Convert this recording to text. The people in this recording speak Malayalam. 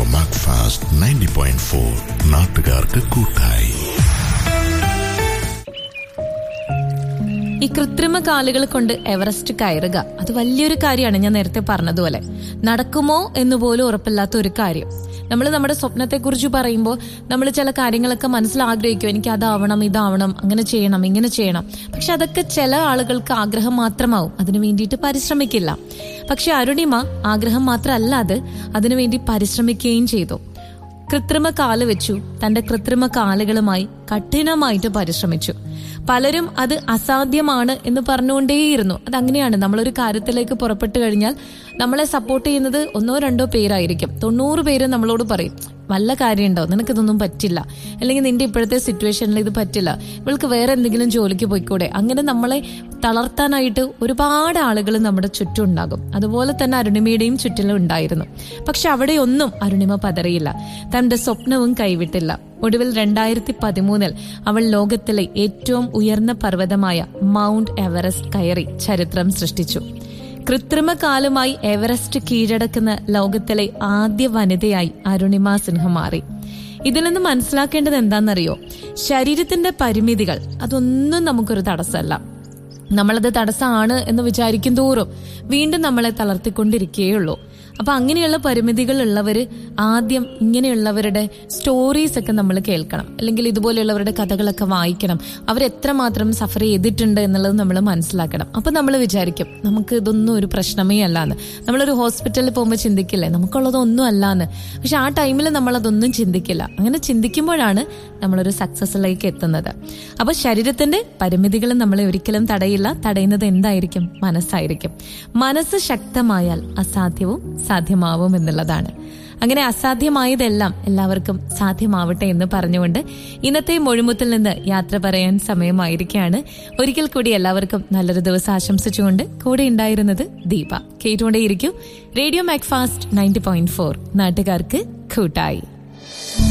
radio Macfast ninety point four നാട്ടുകാർക്ക് കൂട്ടായി ഈ കൃത്രിമ കാലുകൾ കൊണ്ട് എവറസ്റ്റ് കയറുക അത് വലിയൊരു കാര്യമാണ് ഞാൻ നേരത്തെ പറഞ്ഞതുപോലെ നടക്കുമോ എന്ന് പോലും ഉറപ്പില്ലാത്ത ഒരു കാര്യം നമ്മൾ നമ്മുടെ സ്വപ്നത്തെക്കുറിച്ച് പറയുമ്പോൾ നമ്മൾ ചില കാര്യങ്ങളൊക്കെ മനസ്സിൽ ആഗ്രഹിക്കും എനിക്ക് അതാവണം ഇതാവണം അങ്ങനെ ചെയ്യണം ഇങ്ങനെ ചെയ്യണം പക്ഷെ അതൊക്കെ ചില ആളുകൾക്ക് ആഗ്രഹം മാത്രമാവും അതിനു വേണ്ടിയിട്ട് പരിശ്രമിക്കില്ല പക്ഷെ അരുണിമ ആഗ്രഹം മാത്രമല്ല അത് അതിനുവേണ്ടി പരിശ്രമിക്കുകയും ചെയ്തു കൃത്രിമ കാല് വെച്ചു തന്റെ കൃത്രിമ കാലുകളുമായി കഠിനമായിട്ട് പരിശ്രമിച്ചു പലരും അത് അസാധ്യമാണ് എന്ന് പറഞ്ഞുകൊണ്ടേയിരുന്നു അതങ്ങനെയാണ് നമ്മളൊരു കാര്യത്തിലേക്ക് പുറപ്പെട്ടു കഴിഞ്ഞാൽ നമ്മളെ സപ്പോർട്ട് ചെയ്യുന്നത് ഒന്നോ രണ്ടോ പേരായിരിക്കും തൊണ്ണൂറ് പേര് നമ്മളോട് പറയും വല്ല കാര്യമുണ്ടോ നിനക്കിതൊന്നും പറ്റില്ല അല്ലെങ്കിൽ നിന്റെ ഇപ്പോഴത്തെ സിറ്റുവേഷനിൽ ഇത് പറ്റില്ല ഇവൾക്ക് വേറെ എന്തെങ്കിലും ജോലിക്ക് പോയിക്കൂടെ അങ്ങനെ നമ്മളെ തളർത്താനായിട്ട് ഒരുപാട് ആളുകൾ നമ്മുടെ ചുറ്റും ഉണ്ടാകും അതുപോലെ തന്നെ അരുണിമയുടെയും ചുറ്റിലും ഉണ്ടായിരുന്നു പക്ഷെ അവിടെയൊന്നും അരുണിമ പതറിയില്ല തന്റെ സ്വപ്നവും കൈവിട്ടില്ല ഒടുവിൽ രണ്ടായിരത്തി പതിമൂന്നിൽ അവൾ ലോകത്തിലെ ഏറ്റവും ഉയർന്ന പർവ്വതമായ മൗണ്ട് എവറസ്റ്റ് കയറി ചരിത്രം സൃഷ്ടിച്ചു കൃത്രിമ കാലുമായി എവറസ്റ്റ് കീഴടക്കുന്ന ലോകത്തിലെ ആദ്യ വനിതയായി അരുണിമ സിൻഹ മാറി ഇതിൽ നിന്ന് മനസ്സിലാക്കേണ്ടത് എന്താണെന്നറിയോ ശരീരത്തിന്റെ പരിമിതികൾ അതൊന്നും നമുക്കൊരു തടസ്സമല്ല നമ്മളത് തടസ്സമാണ് എന്ന് വിചാരിക്കും തോറും വീണ്ടും നമ്മളെ തളർത്തിക്കൊണ്ടിരിക്കുകയുള്ളൂ അപ്പൊ അങ്ങനെയുള്ള പരിമിതികൾ ഉള്ളവര് ആദ്യം ഇങ്ങനെയുള്ളവരുടെ സ്റ്റോറീസ് ഒക്കെ നമ്മൾ കേൾക്കണം അല്ലെങ്കിൽ ഇതുപോലെയുള്ളവരുടെ കഥകളൊക്കെ വായിക്കണം അവരെത്രമാത്രം സഫർ ചെയ്തിട്ടുണ്ട് എന്നുള്ളത് നമ്മൾ മനസ്സിലാക്കണം അപ്പൊ നമ്മൾ വിചാരിക്കും നമുക്ക് ഇതൊന്നും ഒരു പ്രശ്നമേ അല്ലാന്ന് നമ്മളൊരു ഹോസ്പിറ്റലിൽ പോകുമ്പോൾ ചിന്തിക്കില്ലേ നമുക്കുള്ളതൊന്നും അല്ലാന്ന് പക്ഷെ ആ ടൈമിൽ നമ്മൾ അതൊന്നും ചിന്തിക്കില്ല അങ്ങനെ ചിന്തിക്കുമ്പോഴാണ് നമ്മളൊരു സക്സസിലേക്ക് എത്തുന്നത് അപ്പൊ ശരീരത്തിന്റെ പരിമിതികൾ നമ്മളെ ഒരിക്കലും തടയില്ല തടയുന്നത് എന്തായിരിക്കും മനസ്സായിരിക്കും മനസ്സ് ശക്തമായാൽ അസാധ്യവും സാധ്യമാവും എന്നുള്ളതാണ് അങ്ങനെ അസാധ്യമായതെല്ലാം എല്ലാവർക്കും സാധ്യമാവട്ടെ എന്ന് പറഞ്ഞുകൊണ്ട് ഇന്നത്തെ മൊഴിമുത്തിൽ നിന്ന് യാത്ര പറയാൻ സമയമായിരിക്കുകയാണ് ഒരിക്കൽ കൂടി എല്ലാവർക്കും നല്ലൊരു ദിവസം ആശംസിച്ചുകൊണ്ട് കൂടെ ഉണ്ടായിരുന്നത് ദീപ കേട്ടുകൊണ്ടേയിരിക്കും radio Macfast ninety point four നാട്ടുകാർക്ക് കൂട്ടായി